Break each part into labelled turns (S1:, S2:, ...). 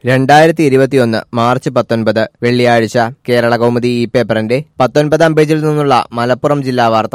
S1: രണ്ടായിരത്തി ഇരുപത്തിയൊന്ന് മാർച്ച് പത്തൊൻപത് വെള്ളിയാഴ്ച കേരള കൗമുദി ഈ പേപ്പറിന്റെ പത്തൊൻപതാം പേജിൽ നിന്നുള്ള മലപ്പുറം ജില്ലാ വാർത്ത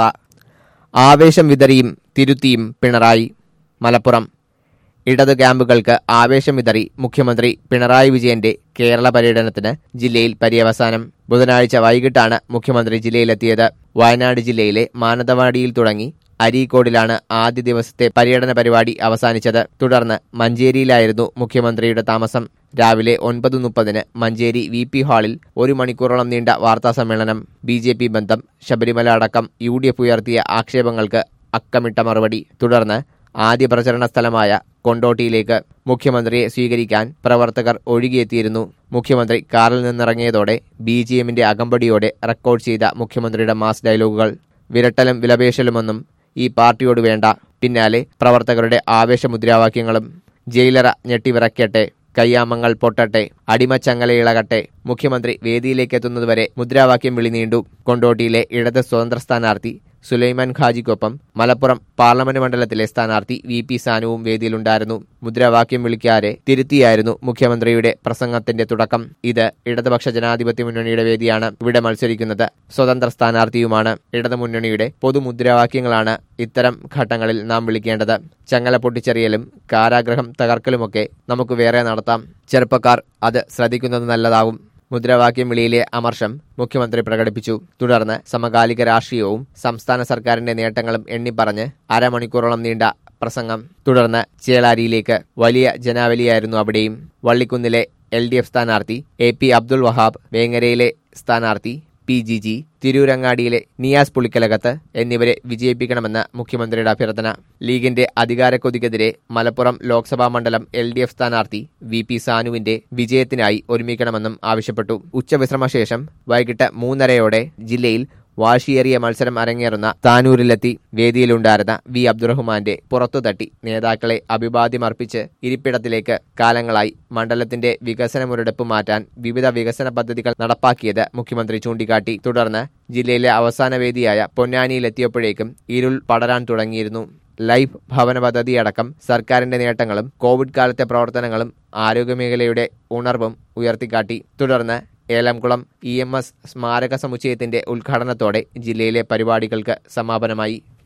S1: ആവേശം വിതറിയും തിരുത്തിയും പിണറായി മലപ്പുറം ഇടതു ക്യാമ്പുകൾക്ക് ആവേശം വിതറി മുഖ്യമന്ത്രി പിണറായി വിജയന്റെ കേരള പര്യടനത്തിന് ജില്ലയിൽ പര്യവസാനം ബുധനാഴ്ച വൈകിട്ടാണ് മുഖ്യമന്ത്രി ജില്ലയിലെത്തിയത് വയനാട് ജില്ലയിലെ മാനന്തവാടിയിൽ തുടങ്ങി അരീക്കോടിലാണ് ആദ്യ ദിവസത്തെ പര്യടന പരിപാടി അവസാനിച്ചത് തുടർന്ന് മഞ്ചേരിയിലായിരുന്നു മുഖ്യമന്ത്രിയുടെ താമസം രാവിലെ ഒൻപത് മുപ്പതിന് മഞ്ചേരി വി പി ഹാളിൽ ഒരു മണിക്കൂറോളം നീണ്ട വാർത്താ സമ്മേളനം ബി ജെ പി ബന്ധം ശബരിമല അടക്കം യു ഡി എഫ് ഉയർത്തിയ ആക്ഷേപങ്ങൾക്ക് അക്കമിട്ട മറുപടി തുടർന്ന് ആദ്യ പ്രചരണ സ്ഥലമായ കൊണ്ടോട്ടിയിലേക്ക് മുഖ്യമന്ത്രിയെ സ്വീകരിക്കാൻ പ്രവർത്തകർ ഒഴുകിയെത്തിയിരുന്നു മുഖ്യമന്ത്രി കാറിൽ നിന്നിറങ്ങിയതോടെ ബി ജി എമ്മിന്റെ അകമ്പടിയോടെ റെക്കോർഡ് ചെയ്ത മുഖ്യമന്ത്രിയുടെ മാസ് ഡയലോഗുകൾ വിരട്ടലും വിലപേശലുമൊന്നും ഈ പാർട്ടിയോട് വേണ്ട പിന്നാലെ പ്രവർത്തകരുടെ ആവേശമുദ്രാവാക്യങ്ങളും ജയിലറ ഞെട്ടിവിറക്കട്ടെ കയ്യാമങ്ങൾ പൊട്ടട്ടെ അടിമച്ചങ്ങല ഇളകട്ടെ മുഖ്യമന്ത്രി വേദിയിലേക്കെത്തുന്നതുവരെ മുദ്രാവാക്യം വിളി നീണ്ടു കൊണ്ടോട്ടിയിലെ ഇടത് സ്വതന്ത്ര സ്ഥാനാർത്ഥി സുലൈമാൻ ഖാജിക്കൊപ്പം മലപ്പുറം പാർലമെന്റ് മണ്ഡലത്തിലെ സ്ഥാനാർത്ഥി വി പി സാനുവും വേദിയിലുണ്ടായിരുന്നു മുദ്രാവാക്യം വിളിക്കാതെ തിരുത്തിയായിരുന്നു മുഖ്യമന്ത്രിയുടെ പ്രസംഗത്തിന്റെ തുടക്കം ഇത് ഇടതുപക്ഷ ജനാധിപത്യ മുന്നണിയുടെ വേദിയാണ് ഇവിടെ മത്സരിക്കുന്നത് സ്വതന്ത്ര സ്ഥാനാർത്ഥിയുമാണ് ഇടതുമുന്നണിയുടെ പൊതുമുദ്രാവാക്യങ്ങളാണ് ഇത്തരം ഘട്ടങ്ങളിൽ നാം വിളിക്കേണ്ടത് ചങ്ങല പൊട്ടിച്ചെറിയലും കാരാഗ്രഹം തകർക്കലുമൊക്കെ നമുക്ക് വേറെ നടത്താം ചെറുപ്പക്കാർ അത് ശ്രദ്ധിക്കുന്നത് നല്ലതാവും മുദ്രാവാക്യം വിളിയിലെ അമർഷം മുഖ്യമന്ത്രി പ്രകടിപ്പിച്ചു തുടർന്ന് സമകാലിക രാഷ്ട്രീയവും സംസ്ഥാന സർക്കാരിന്റെ നേട്ടങ്ങളും എണ്ണിപ്പറഞ്ഞ് അരമണിക്കൂറോളം നീണ്ട പ്രസംഗം തുടർന്ന് ചേളാരിയിലേക്ക് വലിയ ജനാവലിയായിരുന്നു അവിടെയും വള്ളിക്കുന്നിലെ എൽ ഡി എഫ് സ്ഥാനാർത്ഥി എ പി അബ്ദുൾ വഹാബ് വേങ്ങരയിലെ സ്ഥാനാർത്ഥി പി ജി ജി തിരൂരങ്ങാടിയിലെ നിയാസ് പുളിക്കലകത്ത് എന്നിവരെ വിജയിപ്പിക്കണമെന്ന് മുഖ്യമന്ത്രിയുടെ അഭ്യർത്ഥന ലീഗിന്റെ അധികാരക്കൊതിക്കെതിരെ മലപ്പുറം ലോക്സഭാ മണ്ഡലം എൽ ഡി എഫ് സ്ഥാനാർത്ഥി വി പി സാനുവിന്റെ വിജയത്തിനായി ഒരുമിക്കണമെന്നും ആവശ്യപ്പെട്ടു ഉച്ചവിശ്രമശേഷം വൈകിട്ട് മൂന്നരയോടെ ജില്ലയിൽ വാശിയേറിയ മത്സരം അരങ്ങേറുന്ന താനൂരിലെത്തി വേദിയിലുണ്ടായിരുന്ന വി അബ്ദുറഹ്മാന്റെ പുറത്തുതട്ടി നേതാക്കളെ അഭിവാദ്യമർപ്പിച്ച് ഇരിപ്പിടത്തിലേക്ക് കാലങ്ങളായി മണ്ഡലത്തിന്റെ വികസന മുരടിപ്പ് മാറ്റാൻ വിവിധ വികസന പദ്ധതികൾ നടപ്പാക്കിയത് മുഖ്യമന്ത്രി ചൂണ്ടിക്കാട്ടി തുടർന്ന് ജില്ലയിലെ അവസാന വേദിയായ പൊന്നാനിയിലെത്തിയപ്പോഴേക്കും ഇരുൾ പടരാൻ തുടങ്ങിയിരുന്നു ലൈഫ് ഭവന പദ്ധതിയടക്കം സർക്കാരിന്റെ നേട്ടങ്ങളും കോവിഡ് കാലത്തെ പ്രവർത്തനങ്ങളും ആരോഗ്യമേഖലയുടെ ഉണർവും ഉയർത്തിക്കാട്ടി തുടർന്ന് ഏലംകുളം ഇ എം എസ് സ്മാരക സമുച്ചയത്തിന്റെ ഉദ്ഘാടനത്തോടെ ജില്ലയിലെ പരിപാടികൾക്ക് സമാപനമായി